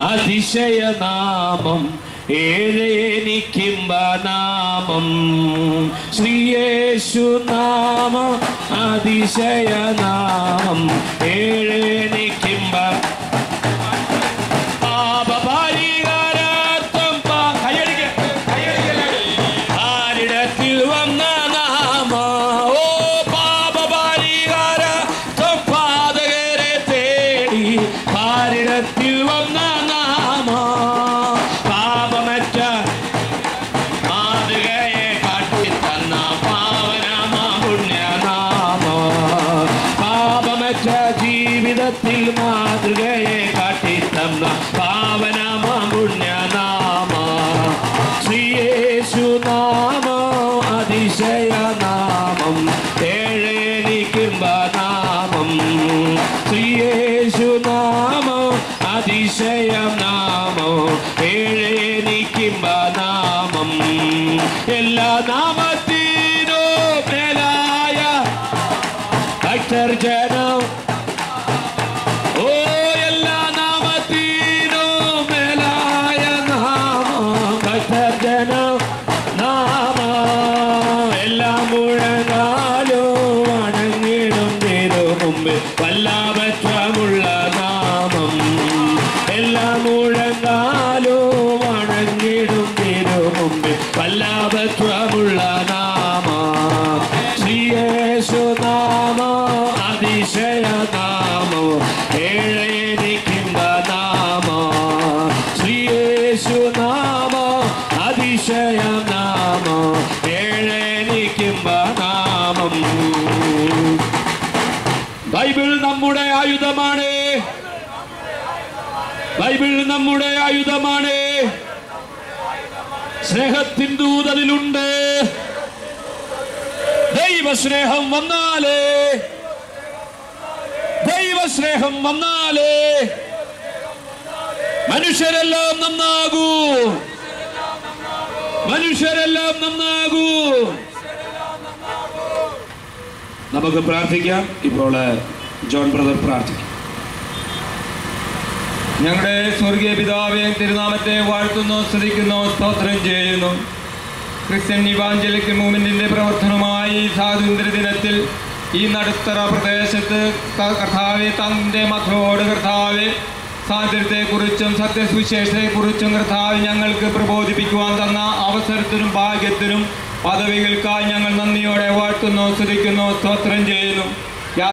അതിശയനാമം ഏഴേനിക്കിമ്പ നാമം ശ്രീയേശു നാമം അതിശയനാമം ഏഴേനിക്കിമ്പ പാപപരിഹാരാർത്ഥം പാ- കയ്യടിക്ക്, കയ്യടിക്ക്. ആരിടത്തിൽ വന്ന നാമ ഓ പാപപരിഹാരാർത്ഥം പാതകരെ തേടി ആരിടത്തിൽ വന്ന നാമ പാപമറ്റ മാതൃകയെ കാട്ടിത്തന്ന പാവനമ പുണ്യനാമ പാപമറ്റ ജീവിതത്തിൽ മാതൃകയെ കാട്ടിത്തന്ന പാവനമ പുണ്യനാമ ശ്രീയേശു നാമോ അതിശയ നാമം ഏഴേനിക്കുമ്പ നാമം ശ്രീയേശു നാമോ അതിശയ നാമോ ഏഴേനിക്കുമ്പ നാമം എല്ലാ നാമത്തിനോ മേലായ ഭക്തർജനം ഓ എല്ലാ നാമത്തിനോ മേലായ നാമം ഭക്തർജനം നാമ എല്ലാം മുഴങ്ങാലോ അണങ്ങിടും തിരു മുമ്പിൽ വല്ലാപത്രമുള്ള നാമം എല്ലാം മുഴങ്ങാലോ അണങ്ങിടും തിരു മുമ്പിൽ വല്ലാപത്രമുള്ള നാമ ശ്രീയേശു നാമോ അതിശയ നാമോ ഏഴേനിക്കുമ്പ നാമോ ശ്രീയേശു നാമോ അതിശയ നാമോ ഏഴേനിക്കുമ്പ നാമം ബൈബിൾ നമ്മുടെ ആയുധമാണ് ബൈബിൾ നമ്മുടെ ആയുധമാണ് സ്നേഹത്തിൻ ദൂതതിലുണ്ട് ദൈവസ്നേഹം വന്നാലേ ദൈവസ്നേഹം വന്നാലേ മനുഷ്യരെല്ലാം നന്നാകൂ മനുഷ്യരെല്ലാം നന്നാകൂ നമുക്ക് പ്രാർത്ഥിക്കാം ഇപ്പോൾ ജോൺ ബ്രദർ പ്രാർത്ഥിക്കും ഞങ്ങളുടെ സ്വർഗീയ പിതാവെ തിരുനാമത്തെ വാഴ്ത്തുന്നു സ്തുതിക്കുന്നു സ്തോത്രം ചെയ്യുന്നു ക്രിസ്ത്യൻ ഇവാഞ്ചലിക് മൂവ്മെന്റിന്റെ പ്രവർത്തനമായി ഈ സ്വാതന്ത്ര്യ ദിനത്തിൽ ഈ നടുത്തറ പ്രദേശത്ത് ക- കർത്താവെ തന്റെ മക്കളോട് കർത്താവെ സ്വാതന്ത്ര്യത്തെക്കുറിച്ചും സത്യസുവിശേഷത്തെക്കുറിച്ചും കർത്താവ് ഞങ്ങൾക്ക് പ്രബോധിപ്പിക്കുവാൻ തന്ന അവസരത്തിനും ഭാഗ്യത്തിനും പദവികൾക്കായി ഞങ്ങൾ നന്ദിയോടെ വാഴ്ത്തുന്നു സ്തുതിക്കുന്നു സ്തോത്രം ചെയ്യുന്നു